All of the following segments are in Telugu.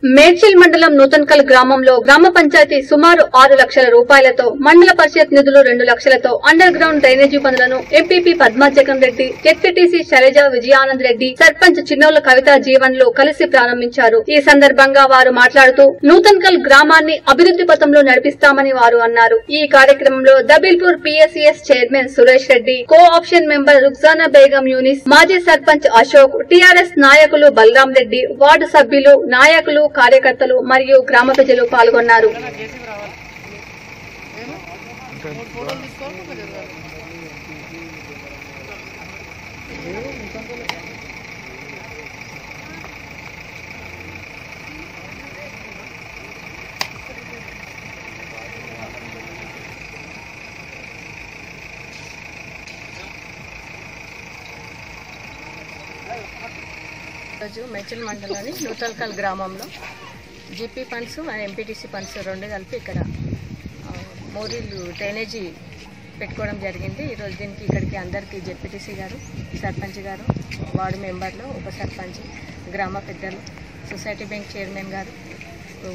మేడ్చల్ మండలం నూతన్కల్ గ్రామంలో గ్రామ పంచాయతీ సుమారు ఆరు లక్షల రూపాయలతో మండల పరిషత్ నిధులు రెండు లక్షలతో అండర్ గ్రౌండ్ డ్రైనేజీ పనులను ఎంపీపీ పద్మా జగన్ రెడ్డి జెడ్పీటీసీ శైలజ విజయానంద్ రెడ్డి సర్పంచ్ చిన్నోల కవిత జీవన్లు కలిసి ప్రారంభించారు ఈ సందర్భంగా వారు మాట్లాడుతూ నూతన్కల్ గ్రామాన్ని అభివృద్ది పథంలో నడిపిస్తామని వారు అన్నారు ఈ కార్యక్రమంలో Dabilpur PSCS chairman Suresh Reddy co option member Ruksana Begum Younis మాజీ సర్పంచ్ అశోక్ టీఆర్ఎస్ నాయకులు బలరాం రెడ్డి వార్డు సభ్యులు నాయకులు కార్యకర్తలు మరియు గ్రామ ప్రజలు పాల్గొన్నారు రోజు మెచల్ మండలంలోని నూతల్కల్ గ్రామంలో GP funds and MPTC funds రెండు కలిపి ఇక్కడ ఆ, మోరీలు డ్రైనేజీ పెట్టుకోవడం జరిగింది ఈరోజు దీనికి ఇక్కడికి అందరికీ జెడ్పీటీసీ గారు సర్పంచ్ గారు వార్డు మెంబర్లు ఉప సర్పంచ్ గ్రామ పెద్దలు సొసైటీ బ్యాంక్ చైర్మన్ గారు ఊ,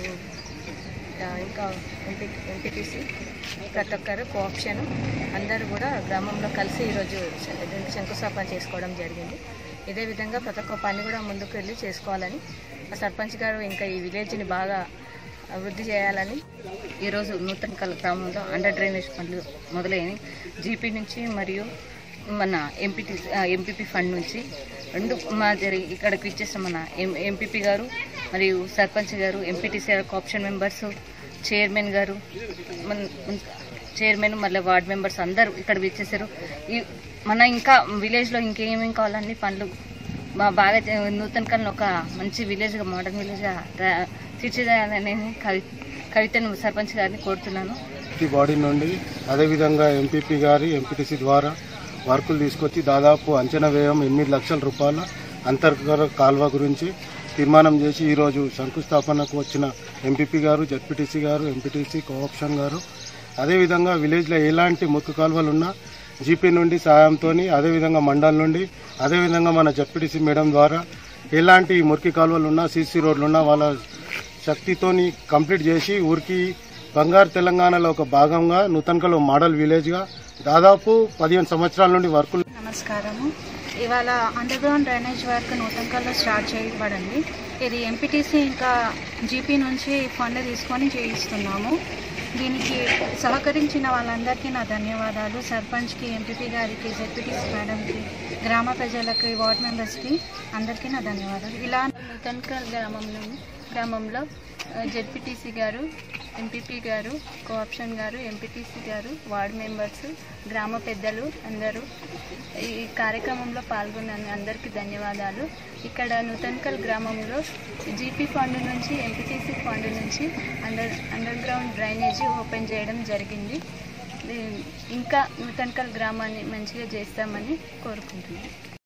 ఆ, ఇంకా ఎంపీ ఎంపీటీసీ ప్రతి ఒక్కరు కోఆప్షన్ అందరూ కూడా గ్రామంలో కలిసి ఈరోజు శ- దీనికి శంకుస్థాపన చేసుకోవడం జరిగింది ఇదే విధంగా ప్రతి ఒక్క పని కూడా ముందుకు వెళ్ళి చేసుకోవాలని ఆ సర్పంచ్ గారు ఇంకా ఈ విలేజ్ని బాగా అభివృద్ధి చేయాలని ఈరోజు నూతన గ్రామంలో అండర్ డ్రైనేజ్ పనులు మొదలైనవి జీపీ నుంచి మరియు మన ఎంపీటీ ఎంపీపీ ఫండ్ నుంచి రెండు మా జరి ఇక్కడికి ఇచ్చేసిన మన ఎం ఎంపీపీ గారు మరియు సర్పంచ్ గారు ఎంపీటీసీ గారు ఆప్షన్ మెంబర్స్ చైర్మన్ గారు మన మన- చైర్మన్ మళ్ళీ వార్డ్ మెంబర్స్ అందరూ ఇక్కడ ఇచ్చేసారు ఈ మన ఇంకా విలేజ్లో ఇంకేమేమి కావాలన్నీ పనులు మా బాగా చే- నూతన కాలంలో ఒక మంచి విలేజ్గా మోడర్న్ విలేజ్గా రా- తీర్చిదిద్దాలని కవి కవితను సర్పంచ్ గారిని కోరుతున్నాను ఈ బాడీ నుండి అదేవిధంగా ఎంపీపీ గారి ఎంపీటీసీ ద్వారా వర్కులు తీసుకొచ్చి దాదాపు అంచనా వ్యయం ఎనిమిది లక్షల రూపాయల అంతర్గత కాల్వ గురించి తీర్మానం చేసి ఈరోజు శంకుస్థాపనకు వచ్చిన ఎంపీపీ గారు జడ్పీటీసీ గారు ఎంపీటీసీ కోఆప్షన్ గారు అదేవిధంగా విలేజ్లో ఎలాంటి ముక్కు కాలువలు ఉన్నా జీపీ నుండి సాయంతో అదేవిధంగా మండల్ నుండి అదేవిధంగా మన జడ్పీటీసీ మేడం ద్వారా ఎలాంటి మురికి కాలువలు ఉన్నా సీసీ రోడ్లు ఉన్నా వాళ్ళ శక్తితోని కంప్లీట్ చేసి ఊరికి బంగారు తెలంగాణలో ఒక భాగంగా నూతన్కలో మోడల్ విలేజ్గా దాదాపు పదిహేను సంవత్సరాల నుండి వర్కులు నమస్కారము ఇవాళ అండర్ గ్రౌండ్ డ్రైనేజ్ వర్క్ నూతనకల్లో స్టార్ట్ చేయబడింది ఇది ఎంపీటీసీ ఇంకా జీపీ నుంచి ఫండ్ తీసుకొని చేయిస్తున్నాము దీనికి సహకరించిన వాళ్ళందరికీ నా ధన్యవాదాలు సర్పంచ్కి ఎంపీపీ గారికి జెడ్పీటీసీ మేడంకి గ్రామ ప్రజలకి వార్డ్ మెంబర్స్కి అందరికీ నా ధన్యవాదాలు ఇలా నూతన్కల్ గ్రామంలో గ్రామంలో జెడ్పీటీసీ గారు ఎంపీపీ గారు కోఆప్షన్ గారు ఎంపీటీసీ గారు వార్డ్ మెంబర్స్ గ్రామ పెద్దలు అందరూ ఈ కార్యక్రమంలో పాల్గొన్న అందరికీ ధన్యవాదాలు ఇక్కడ నూతన్కల్ గ్రామంలో జీపీ ఫండ్ నుంచి ఎంపీటీసీ ఫండ్ నుంచి under underground drainage open చేయడం జరిగింది ఇది ఇంకా నూతన్కల్ గ్రామాన్ని మంచిగా చేస్తామని కోరుకుంటున్నాను